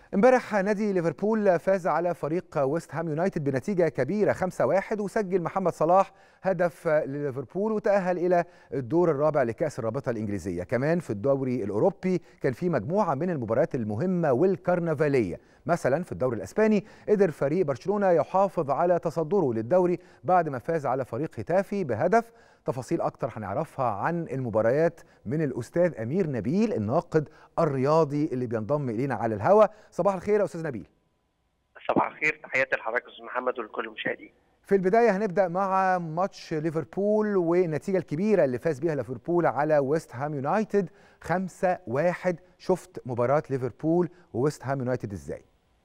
امبارح نادي ليفربول فاز على فريق ويست هام يونايتد بنتيجه كبيره 5-1 وسجل محمد صلاح هدف لليفربول وتاهل الى الدور الرابع لكاس الرابطه الانجليزيه كمان في الدوري الاوروبي كان في مجموعه من المباريات المهمه والكرنفاليه مثلا في الدوري الاسباني قدر فريق برشلونه يحافظ على تصدره للدوري بعد ما فاز على فريق ختافي بهدف تفاصيل اكتر هنعرفها عن المباريات من الاستاذ امير نبيل الناقد الرياضي اللي بينضم الينا على الهوا صباح الخير يا استاذ نبيل صباح الخير تحياتي لحضرتك استاذ محمد ولكل المشاهدين في البدايه هنبدا مع ماتش ليفربول والنتيجه الكبيره اللي فاز بيها ليفربول على ويست هام يونايتد 5-1 شفت مباراه ليفربول وويست هام يونايتد ازاي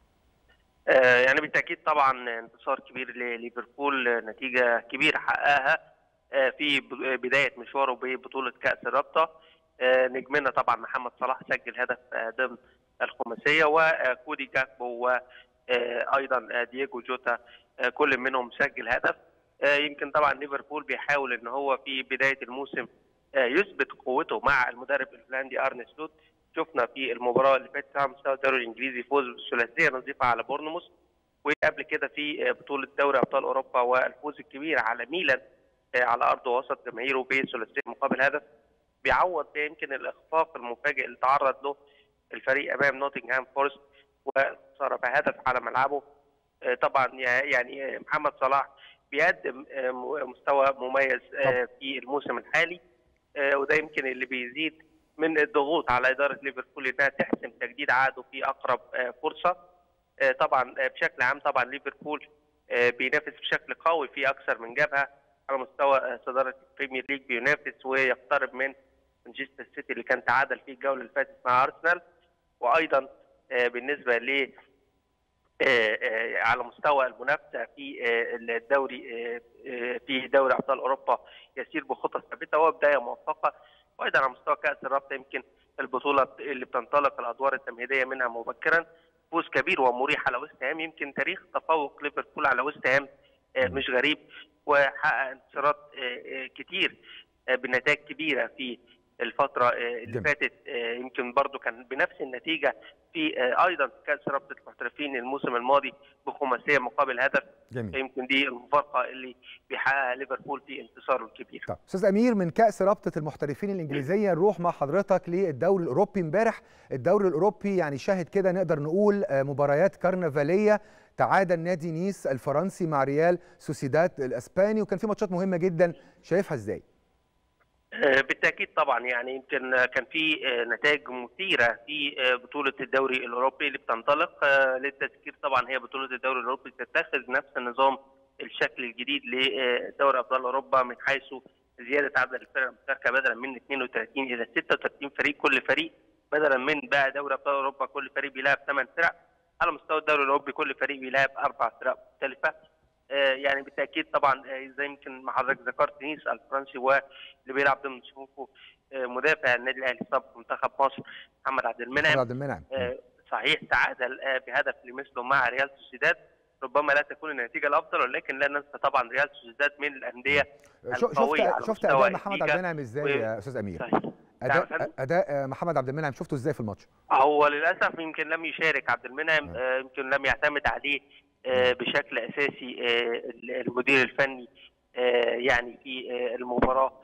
آه يعني بالتاكيد طبعا انتصار كبير لليفربول نتيجه كبيره حققها آه في بدايه مشواره ببطوله كاس الرابطه آه نجمنا طبعا محمد صلاح سجل هدف ضمن الخماسيه وكودي جاكبو وايضا دييجو جوتا كل منهم سجل هدف يمكن طبعا ليفربول بيحاول ان هو في بدايه الموسم يثبت قوته مع المدرب الهولندي ارني سلوت شفنا في المباراه اللي فاتت على مستوى الدوري الانجليزي فوز بالثلاثيه نظيفه على بورنموث وقبل كده في بطوله دوري ابطال اوروبا والفوز الكبير على ميلان على ارض وسط جماهيره بثلاثيه مقابل هدف بيعوض يمكن الاخفاق المفاجئ اللي تعرض له الفريق امام نوتنغهام فورست وصار بهدف على ملعبه طبعا يعني محمد صلاح بيقدم مستوى مميز في الموسم الحالي وده يمكن اللي بيزيد من الضغوط على اداره ليفربول انها تحسم تجديد عقده في اقرب فرصه طبعا بشكل عام طبعا ليفربول بينافس بشكل قوي في اكثر من جبهه على مستوى صداره البريمير ليج بينافس ويقترب من مانشستر سيتي اللي كان تعادل في الجوله اللي فاتت مع ارسنال وايضا بالنسبه ل على مستوى المنافسه في الدوري في دوري ابطال اوروبا يسير بخطى ثابته وبدايه موفقه وايضا على مستوى كاس الرابطه يمكن البطوله اللي بتنطلق الادوار التمهيديه منها مبكرا فوز كبير ومريح على ويست هام يمكن تاريخ تفوق ليفربول على ويست هام مش غريب وحقق انتصارات كتير بنتائج كبيره في الفتره اللي جميل. فاتت يمكن برضو كان بنفس النتيجه في ايضا كاس رابطه المحترفين الموسم الماضي بخماسيه مقابل هدف جميل. يمكن دي المفارقه اللي بيحققها ليفربول في انتصاره الكبير. طب استاذ امير من كاس رابطه المحترفين الانجليزيه نروح مع حضرتك للدوري الاوروبي امبارح الدوري الاوروبي يعني شاهد كده نقدر نقول مباريات كرنفاليه تعادل نادي نيس الفرنسي مع ريال سوسيداد الاسباني وكان في ماتشات مهمه جدا شايفها ازاي؟ بالتاكيد طبعا يعني يمكن كان في نتائج مثيره في بطوله الدوري الاوروبي اللي بتنطلق للتذكير طبعا هي بطوله الدوري الاوروبي تتخذ نفس النظام الشكل الجديد لدوري ابطال اوروبا من حيث زياده عدد الفرق المشاركه بدلا من 32 الى 36 فريق كل فريق بدلا من بقى دوري ابطال اوروبا كل فريق بيلعب 8 فرق على مستوى الدوري الاوروبي كل فريق بيلعب اربع فرق مختلفه يعني بالتاكيد طبعا زي يمكن ما حضرتك ذكرت نيس الفرنسي واللي بيلعب ضمن صفوفه مدافع النادي الاهلي سابق منتخب مصر محمد عبد المنعم عبد المنعم صحيح تعادل بهدف لمثله مع ريال سوسيداد ربما لا تكون النتيجه الافضل ولكن لا ننسى طبعا ريال سوسيداد من الانديه القويه شفت شفت اداء محمد عبد المنعم ازاي يا استاذ امير؟ صحيح. اداء اداء محمد عبد المنعم شفته ازاي في الماتش؟ هو للاسف يمكن لم يشارك عبد المنعم يمكن لم يعتمد عليه بشكل اساسي المدير الفني يعني في المباراه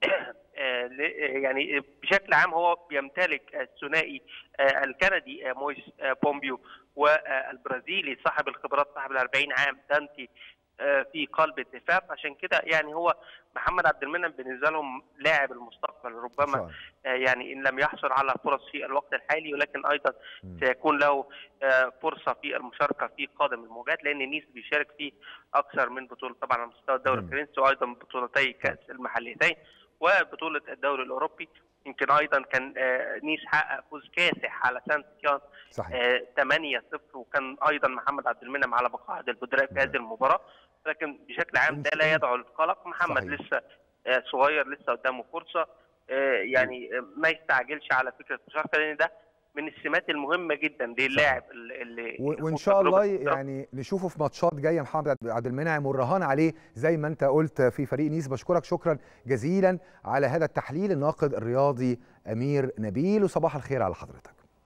يعني بشكل عام هو بيمتلك الثنائي الكندي مويس بومبيو والبرازيلي صاحب الخبرات صاحب ال 40 عام دانتي في قلب الدفاع عشان كده يعني هو محمد عبد المنعم بالنسبه لهم لاعب المستقبل ربما يعني ان لم يحصل على فرص في الوقت الحالي ولكن ايضا سيكون له فرصه في المشاركه في قادم المواجهات لان نيس بيشارك في اكثر من بطوله طبعا على مستوى الدوري الفرنسي وايضا بطولتي كاس المحليتين وبطوله الدوري الاوروبي يمكن ايضا كان نيس حقق فوز كاسح على سانت كيان صحيح 8 0 وكان ايضا محمد عبد المنعم على مقاعد البدلاء في هذه المباراه لكن بشكل عام ده لا يدعو للقلق محمد صحيح. لسه صغير لسه قدامه فرصه يعني ما يستعجلش على فكره المشاركه لان ده من السمات المهمه جدا للاعب اللي وان شاء الله يعني نشوفه في ماتشات جايه محمد عبد المنعم والرهان عليه زي ما انت قلت في فريق نيس بشكرك شكرا جزيلا على هذا التحليل الناقد الرياضي امير نبيل وصباح الخير على حضرتك